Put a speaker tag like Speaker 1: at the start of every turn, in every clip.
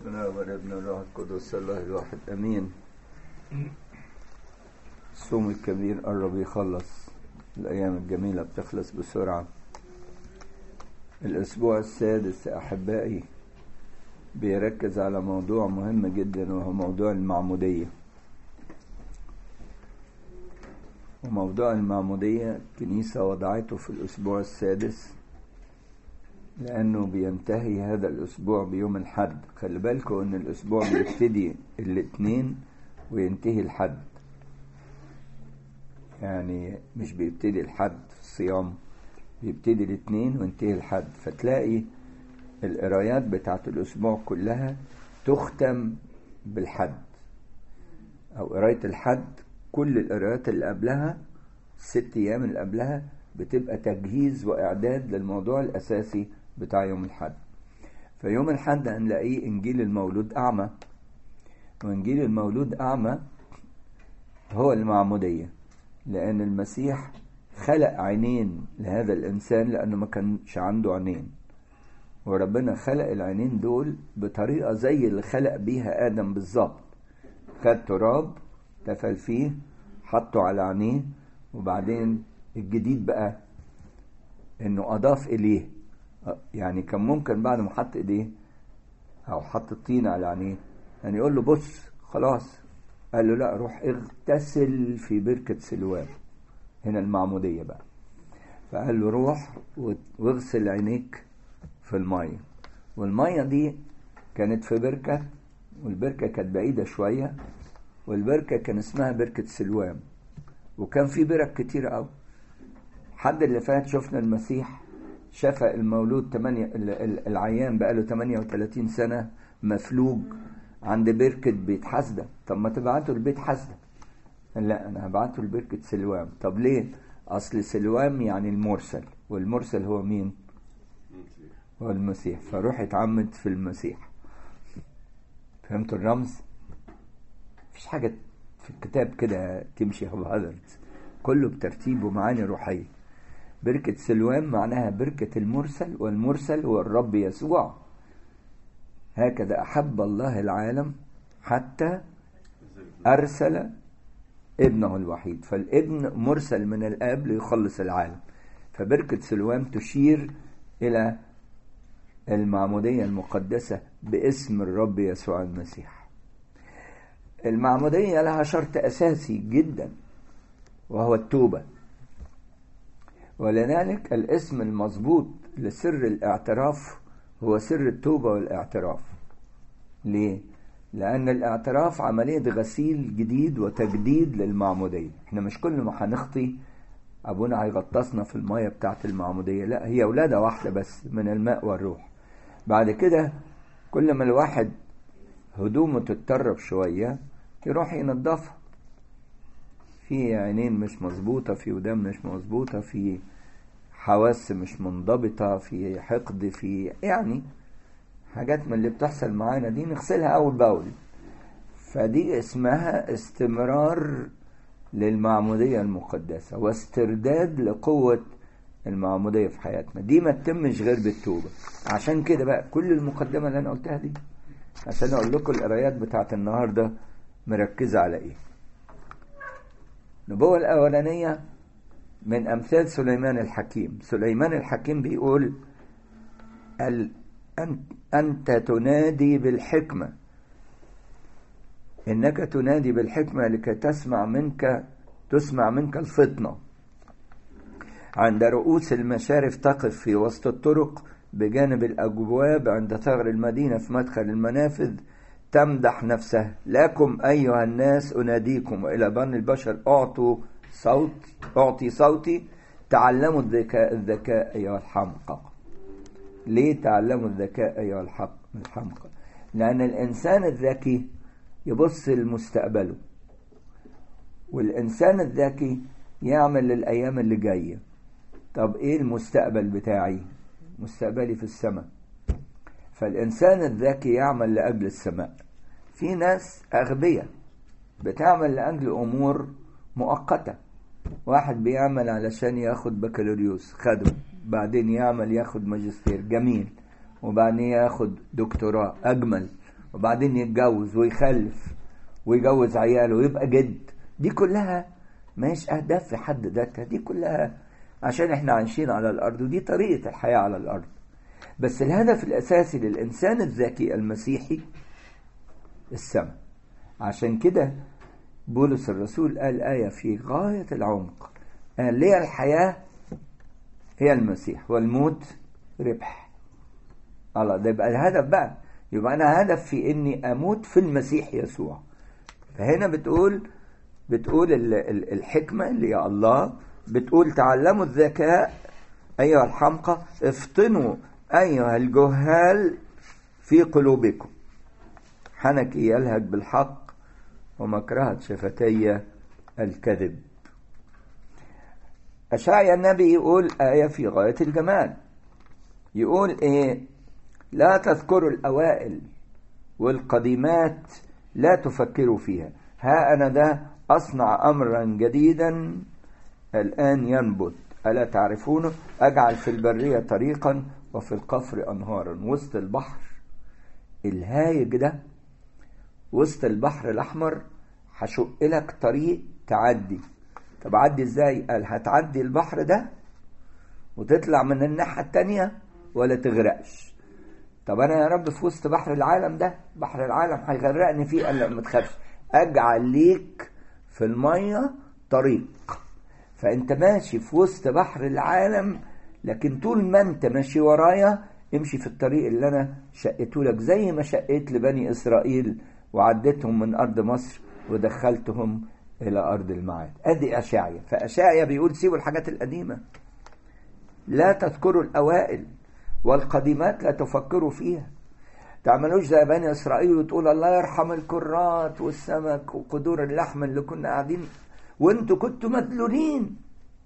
Speaker 1: بسم الله والابن والروح القدس الله الواحد امين الصوم الكبير قرب يخلص الايام الجميله بتخلص بسرعه الاسبوع السادس احبائي بيركز على موضوع مهم جدا وهو موضوع المعموديه وموضوع المعموديه الكنيسه وضعته في الاسبوع السادس لأنه بينتهي هذا الأسبوع بيوم الحد خلي بالكم إن الأسبوع بيبتدي الاثنين وينتهي الحد يعني مش بيبتدي الحد في الصيام بيبتدي الاثنين وينتهي الحد فتلاقي القرايات بتاعت الأسبوع كلها تختم بالحد أو قراية الحد كل القرايات اللي قبلها الست أيام اللي قبلها بتبقى تجهيز وإعداد للموضوع الأساسي بتاع يوم الحد فيوم الحد هنلاقيه إنجيل المولود أعمى وإنجيل المولود أعمى هو المعمودية لأن المسيح خلق عينين لهذا الإنسان لأنه ما كانش عنده عينين وربنا خلق العينين دول بطريقة زي اللي خلق بيها آدم بالظبط خد تراب تفل فيه حطه على عينيه وبعدين الجديد بقى انه اضاف اليه يعني كان ممكن بعد ما حط ايديه او حط الطين على عينيه يعني يقول له بص خلاص قال له لا روح اغتسل في بركة سلوان هنا المعمودية بقى فقال له روح واغسل عينيك في المية والمية دي كانت في بركة والبركة كانت بعيدة شوية والبركة كان اسمها بركة سلوان وكان في برك كتير قوي حد اللي فات شفنا المسيح شفى المولود 8 العيان بقى له 38 سنة مفلوج عند بركة بيت حسدة طب ما تبعته لبيت حسدة لا انا هبعته لبركة سلوام طب ليه اصل سلوام يعني المرسل والمرسل هو مين هو المسيح فروح اتعمد في المسيح فهمتوا الرمز مفيش حاجة في الكتاب كده تمشي هبهدرت كله بترتيب ومعاني روحيه بركة سلوان معناها بركة المرسل والمرسل هو الرب يسوع هكذا أحب الله العالم حتى أرسل ابنه الوحيد فالابن مرسل من الآب ليخلص العالم فبركة سلوان تشير إلى المعمودية المقدسة باسم الرب يسوع المسيح المعمودية لها شرط أساسي جدا وهو التوبة ولذلك الاسم المظبوط لسر الاعتراف هو سر التوبة والاعتراف ليه؟ لأن الاعتراف عملية غسيل جديد وتجديد للمعمودية احنا مش كل ما هنخطي أبونا هيغطسنا في المية بتاعت المعمودية لا هي ولادة واحدة بس من الماء والروح بعد كده كل ما الواحد هدومه تتطرب شوية يروح ينضفها في عينين مش مظبوطة في ودان مش مظبوطة في حواس مش منضبطة في حقد في يعني حاجات من اللي بتحصل معانا دي نغسلها أول بأول فدي اسمها استمرار للمعمودية المقدسة واسترداد لقوة المعمودية في حياتنا دي ما تتمش غير بالتوبة عشان كده بقى كل المقدمة اللي أنا قلتها دي عشان أقول لكم القرايات بتاعت النهاردة مركزة على إيه النبوة الأولانية من أمثال سليمان الحكيم سليمان الحكيم بيقول أنت تنادي بالحكمة إنك تنادي بالحكمة لكي تسمع منك تسمع منك الفطنة عند رؤوس المشارف تقف في وسط الطرق بجانب الأبواب عند ثغر المدينة في مدخل المنافذ تمدح نفسه لكم أيها الناس أناديكم وإلى بني البشر أعطوا صوت أعطي صوتي تعلموا الذكاء الذكاء أيها الحمقى ليه تعلموا الذكاء أيها الحق الحمقى لأن الإنسان الذكي يبص لمستقبله والإنسان الذكي يعمل للأيام اللي جاية طب إيه المستقبل بتاعي مستقبلي في السماء فالإنسان الذكي يعمل لأجل السماء في ناس أغبياء بتعمل لأجل أمور مؤقتة واحد بيعمل علشان ياخد بكالوريوس خده بعدين يعمل ياخد ماجستير جميل وبعدين ياخد دكتوراه أجمل وبعدين يتجوز ويخلف ويجوز عياله ويبقى جد دي كلها ماهيش أهداف في حد ذاتها دي كلها عشان احنا عايشين على الأرض ودي طريقة الحياة على الأرض بس الهدف الأساسي للإنسان الذكي المسيحي السماء عشان كده بولس الرسول قال آية في غاية العمق قال لي الحياة هي المسيح والموت ربح الله ده يبقى الهدف بقى يبقى أنا هدف في إني أموت في المسيح يسوع فهنا بتقول بتقول الحكمة اللي هي الله بتقول تعلموا الذكاء أيها الحمقى افطنوا أيها الجهال في قلوبكم حنكي يلهج بالحق ومكرهة شفتي الكذب أشعيا النبي يقول آية في غاية الجمال يقول إيه لا تذكروا الأوائل والقديمات لا تفكروا فيها ها أنا ده أصنع أمرا جديدا الآن ينبت ألا تعرفونه أجعل في البرية طريقا وفي القفر أنهارا وسط البحر الهايج ده وسط البحر الأحمر هشق لك طريق تعدي طب عدي ازاي قال هتعدي البحر ده وتطلع من الناحية التانية ولا تغرقش طب انا يا رب في وسط بحر العالم ده بحر العالم هيغرقني فيه قال لا ما تخافش اجعل ليك في المية طريق فانت ماشي في وسط بحر العالم لكن طول ما انت ماشي ورايا امشي في الطريق اللي انا شقيته لك زي ما شقيت لبني اسرائيل وعديتهم من ارض مصر ودخلتهم الى ارض الميعاد ادي اشعيا فاشعيا بيقول سيبوا الحاجات القديمه لا تذكروا الاوائل والقديمات لا تفكروا فيها تعملوش زي بني اسرائيل وتقول الله يرحم الكرات والسمك وقدور اللحم اللي كنا قاعدين وانتوا كنتوا مدلولين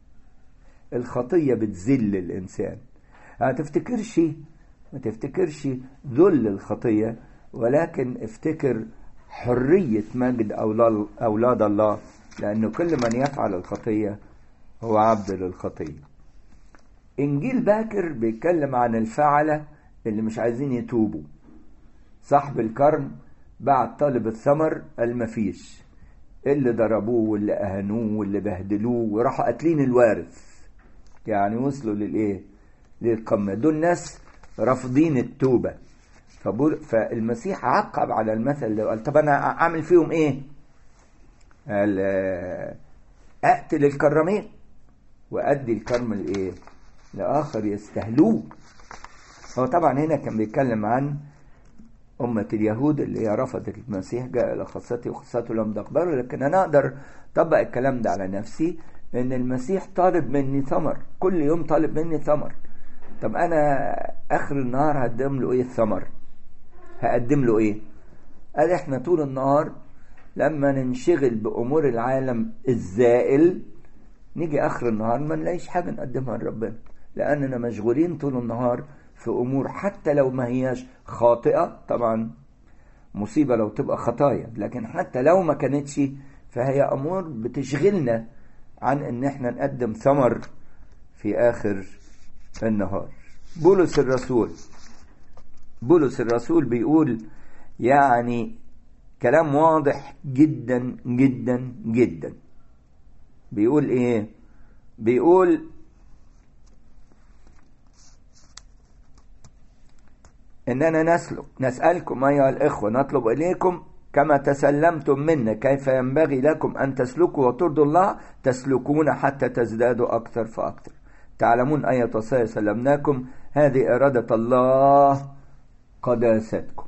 Speaker 1: الخطيه بتذل الانسان ما تفتكرش ما تفتكرش ذل الخطيه ولكن افتكر حرية مجد أولاد الله لأنه كل من يفعل الخطية هو عبد للخطية إنجيل باكر بيتكلم عن الفعلة اللي مش عايزين يتوبوا صاحب الكرم بعد طالب الثمر قال مفيش اللي ضربوه واللي أهنوه واللي بهدلوه وراحوا قاتلين الوارث يعني وصلوا للإيه للقمة دول ناس رافضين التوبة فالمسيح عقب على المثل ده وقال طب انا اعمل فيهم ايه قال اقتل الكرمين وادي الكرم لايه لاخر يستهلوه هو طبعا هنا كان بيتكلم عن أمة اليهود اللي هي رفضت المسيح جاء إلى خاصته وخاصته لم تقبله لكن أنا أقدر أطبق الكلام ده على نفسي إن المسيح طالب مني ثمر كل يوم طالب مني ثمر طب أنا آخر النهار هقدم له إيه الثمر؟ هقدم له ايه قال احنا طول النهار لما ننشغل بامور العالم الزائل نيجي اخر النهار ما نلاقيش حاجه نقدمها لربنا لاننا مشغولين طول النهار في امور حتى لو ما هياش خاطئه طبعا مصيبه لو تبقى خطايا لكن حتى لو ما كانتش فهي امور بتشغلنا عن ان احنا نقدم ثمر في اخر النهار بولس الرسول بولس الرسول بيقول يعني كلام واضح جدا جدا جدا بيقول ايه بيقول اننا نسلك نسالكم ايها الاخوه نطلب اليكم كما تسلمتم منا كيف ينبغي لكم ان تسلكوا وترضوا الله تسلكون حتى تزدادوا اكثر فاكثر تعلمون اية وصايا سلمناكم هذه اراده الله قداستكم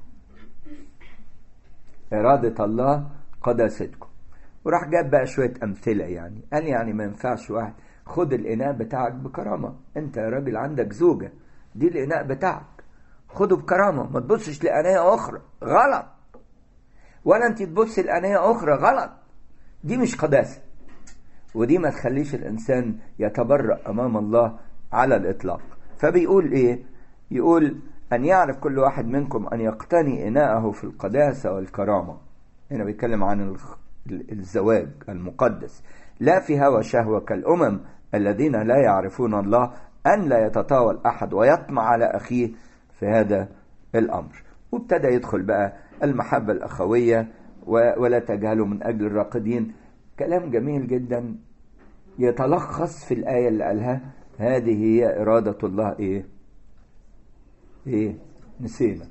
Speaker 1: إرادة الله قداستكم وراح جاب بقى شوية أمثلة يعني قال يعني ما ينفعش واحد خد الإناء بتاعك بكرامة أنت يا راجل عندك زوجة دي الإناء بتاعك خده بكرامة ما تبصش لأنية أخرى غلط ولا أنت تبص لأنية أخرى غلط دي مش قداسة ودي ما تخليش الإنسان يتبرأ أمام الله على الإطلاق فبيقول إيه يقول أن يعرف كل واحد منكم أن يقتني إناءه في القداسة والكرامة هنا بيتكلم عن الزواج المقدس لا في هوى شهوة كالأمم الذين لا يعرفون الله أن لا يتطاول أحد ويطمع على أخيه في هذا الأمر وابتدى يدخل بقى المحبة الأخوية ولا تجهلوا من أجل الراقدين كلام جميل جدا يتلخص في الآية اللي قالها هذه هي إرادة الله إيه إيه نسينا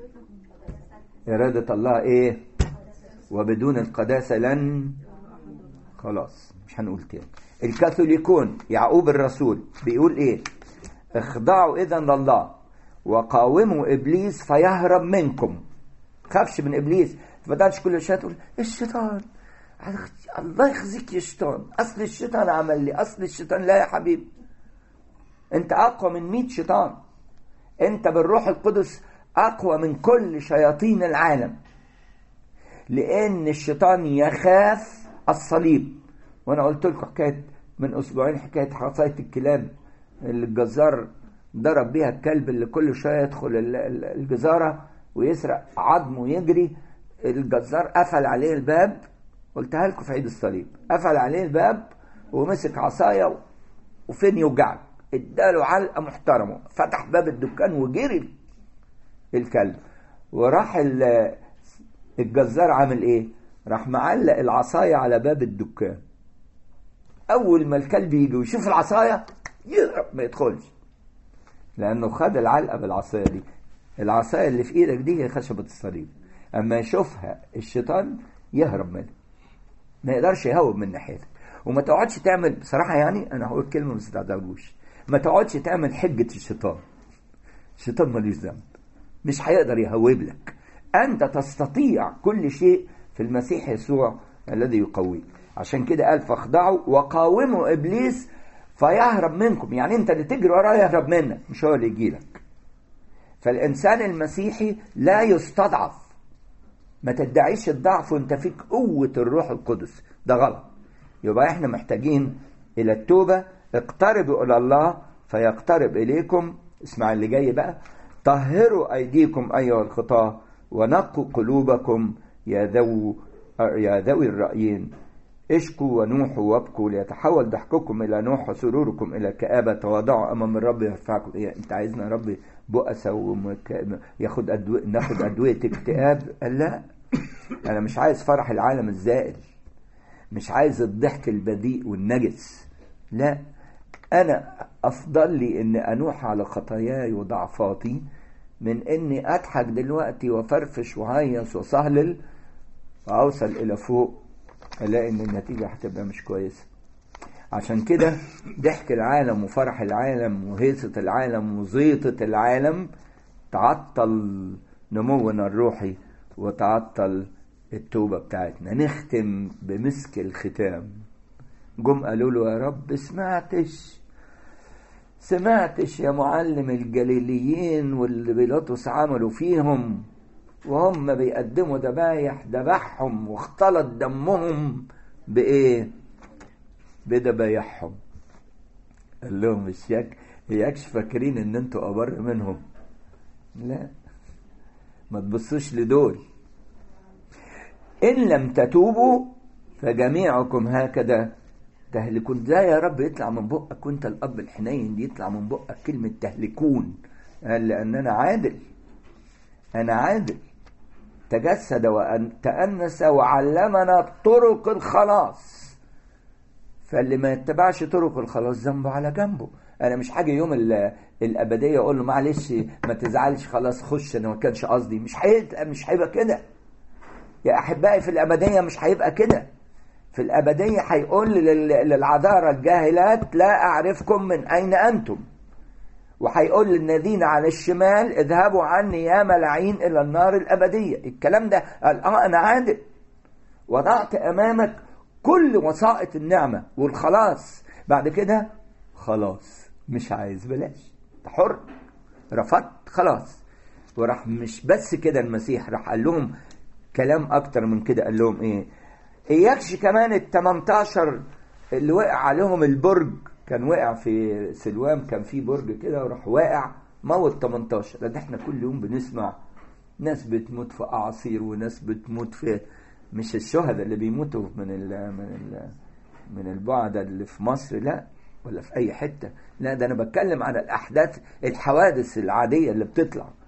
Speaker 1: إرادة الله إيه وبدون القداسة لن خلاص مش هنقول تاني الكاثوليكون يعقوب الرسول بيقول إيه اخضعوا إذا لله وقاوموا إبليس فيهرب منكم خافش من إبليس ما تقعدش كل شوية تقول الشيطان الله يخزيك يا شيطان أصل الشيطان عمل لي أصل الشيطان لا يا حبيبي أنت أقوى من 100 شيطان أنت بالروح القدس أقوى من كل شياطين العالم لأن الشيطان يخاف الصليب وأنا قلت لكم حكاية من أسبوعين حكاية حصاية الكلاب اللي الجزار ضرب بيها الكلب اللي كل شوية يدخل الجزارة ويسرق عظمه ويجري الجزار قفل عليه الباب قلتها لكم في عيد الصليب قفل عليه الباب ومسك عصاية وفين يوجعك اداله علقة محترمة فتح باب الدكان وجري الكلب وراح الجزار عامل ايه راح معلق العصاية على باب الدكان اول ما الكلب يجي ويشوف العصاية يهرب ما يدخلش لانه خد العلقة بالعصاية دي العصاية اللي في ايدك دي هي خشبة الصليب اما يشوفها الشيطان يهرب منها ما يقدرش يهوب من ناحيتك وما تقعدش تعمل بصراحة يعني انا هقول كلمة بس تعذبوش ما تقعدش تعمل حجة الشيطان الشيطان ملوش ذنب مش هيقدر يهوب لك انت تستطيع كل شيء في المسيح يسوع الذي يقويك عشان كده قال فاخضعوا وقاوموا ابليس فيهرب منكم يعني انت اللي تجري وراه يهرب منك مش هو اللي يجيلك فالانسان المسيحي لا يستضعف ما تدعيش الضعف وانت فيك قوة الروح القدس ده غلط يبقى احنا محتاجين الى التوبة اقتربوا الى الله فيقترب اليكم اسمع اللي جاي بقى طهروا ايديكم ايها الخطاة ونقوا قلوبكم يا ذو يا ذوي الرأيين اشكوا ونوحوا وابكوا ليتحول ضحككم الى نوح وسروركم الى كآبة تواضعوا امام الرب يرفعكم إيه انت عايزنا يا رب بؤسة ومك... ياخد أدو... ناخد ادوية اكتئاب قال لا انا مش عايز فرح العالم الزائل مش عايز الضحك البذيء والنجس لا انا افضل لي ان انوح على خطاياي وضعفاتي من اني اضحك دلوقتي وفرفش وهيص وصهلل واوصل الى فوق الاقي ان النتيجه هتبقى مش كويسه عشان كده ضحك العالم وفرح العالم وهيصة العالم وزيطة العالم تعطل نمونا الروحي وتعطل التوبة بتاعتنا نختم بمسك الختام جم قالوا له يا رب سمعتش سمعتش يا معلم الجليليين واللي بيلاطس عملوا فيهم وهم بيقدموا ذبايح ذبحهم واختلط دمهم بايه بذبايحهم قال لهم مش ياك ياكش فاكرين ان انتوا ابر منهم لا ما تبصوش لدول ان لم تتوبوا فجميعكم هكذا تهلكون ازاي يا رب يطلع من بقك وانت الاب الحنين دي يطلع من بقك كلمه تهلكون قال لان انا عادل انا عادل تجسد وتأنس وعلمنا طرق الخلاص فاللي ما يتبعش طرق الخلاص ذنبه على جنبه انا مش حاجه يوم الابديه اقول له معلش ما تزعلش خلاص خش انا ما كانش قصدي مش هيبقى مش هيبقى كده يا احبائي في الابديه مش هيبقى كده في الابديه هيقول للعذارى الجاهلات لا اعرفكم من اين انتم وهيقول للذين على الشمال اذهبوا عني يا ملاعين الى النار الابديه الكلام ده قال اه انا عادل وضعت امامك كل وسائط النعمه والخلاص بعد كده خلاص مش عايز بلاش انت حر رفضت خلاص وراح مش بس كده المسيح راح قال لهم كلام اكتر من كده قال لهم ايه اياكش كمان ال 18 اللي وقع عليهم البرج كان وقع في سلوام كان في برج كده وراح واقع موت 18 ده احنا كل يوم بنسمع ناس بتموت في اعاصير وناس بتموت في مش الشهداء اللي بيموتوا من ال من ال من البعد اللي في مصر لا ولا في اي حته لا ده انا بتكلم على الاحداث الحوادث العاديه اللي بتطلع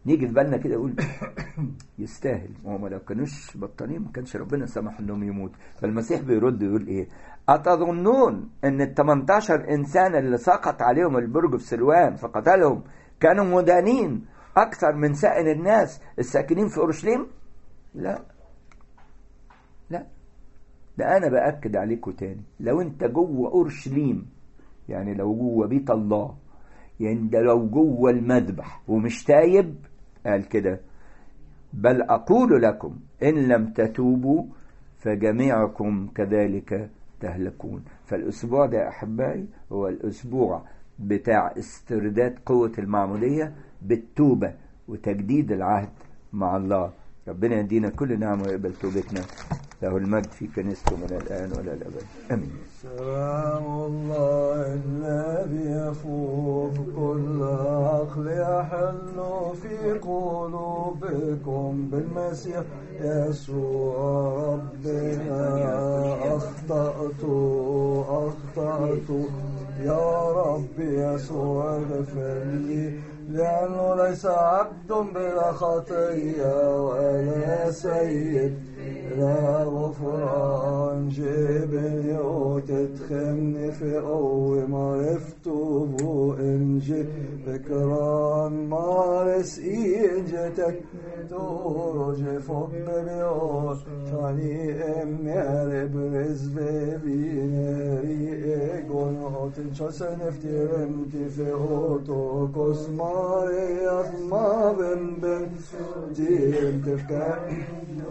Speaker 1: نيجي في بالنا كده يقول يستاهل وهم لو كانوش بطانين ما كانش ربنا سمح انهم يموتوا فالمسيح بيرد يقول ايه أتظنون أن ال 18 إنسان اللي سقط عليهم البرج في سلوان فقتلهم كانوا مدانين أكثر من سائر الناس الساكنين في أورشليم؟ لا لا ده أنا بأكد عليكم تاني لو أنت جوه أورشليم يعني لو جوه بيت الله يعني ده لو جوه المذبح ومش تايب قال كده بل أقول لكم إن لم تتوبوا فجميعكم كذلك تهلكون فالأسبوع ده يا أحبائي هو الأسبوع بتاع استرداد قوة المعمودية بالتوبة وتجديد العهد مع الله ربنا يدينا كل نعمة ويقبل توبتنا له المجد في كنيسته من الآن ولا الأبد آمين
Speaker 2: سلام الله الذي يفوق كل عقل يحل في قلوبكم بالمسيح يسوع ربنا أخطأت أخطأت يا رب يسوع اغفر لي لأنه ليس عبد بلا خطية ولا سيد لا غفران جبني وتدخلني في قوة معرفته بو انجي بكران مارس ايجتك تورج فوق بيور تاني امي هرب رزبي بيناري ايقون اوتن شاسن افترمتي في اوتو كوسماري ما بن بن جيم تفكا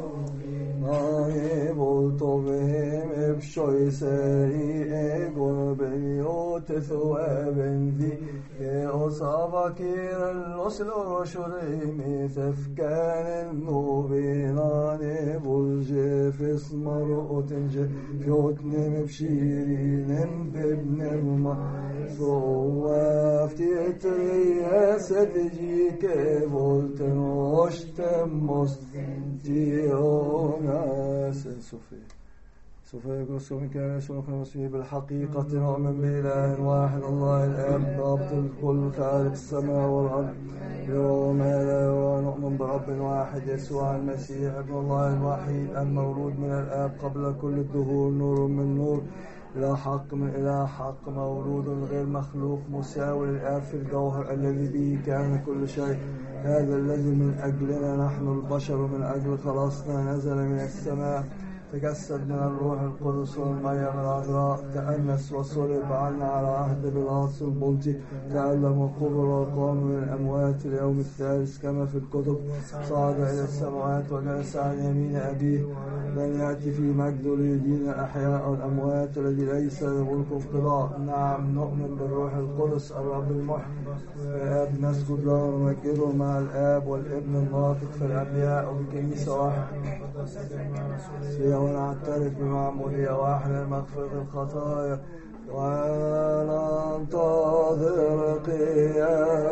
Speaker 2: Nei, volto vem epshoi seri egon beniote thu eben vi e osava kir los lo shurimi tefkan nubinane bulje fis marotinje fjotne mebshiri nem bebnem ma صوافti etri sedji ke volten oshtem most ديوناس سوفي سوف يقص من كان يسوع المسيح بالحقيقة نؤمن بإله واحد الله الآب ضابط الكل خالق السماء والأرض يوم هذا ونؤمن برب واحد يسوع المسيح ابن الله الوحيد المولود من الآب قبل كل الدهور نور من نور إلى حق من إلى حق مولود غير مخلوق مساوي للآب في الجوهر الذي به كان كل شيء هذا الذي من أجلنا نحن البشر من أجل خلاصنا نزل من السماء تجسد من الروح القدس والمريم العذراء تأنس وصلب عنا على عهد بلاطس البلطي تألم وقبر وقام من الأموات اليوم الثالث كما في الكتب صعد إلى السماوات وجلس عن يمين أبيه لن يأتي في مجد ليدين الأحياء والأموات الذي ليس لملك انقضاء نعم نؤمن بالروح القدس الرب المحيي الآب نسجد له ونمجده مع الآب والابن الناطق في الأنبياء وبكنيسة واحدة ونعترف بمعمودية واحدة لمغفرة الخطايا وننتظر قيام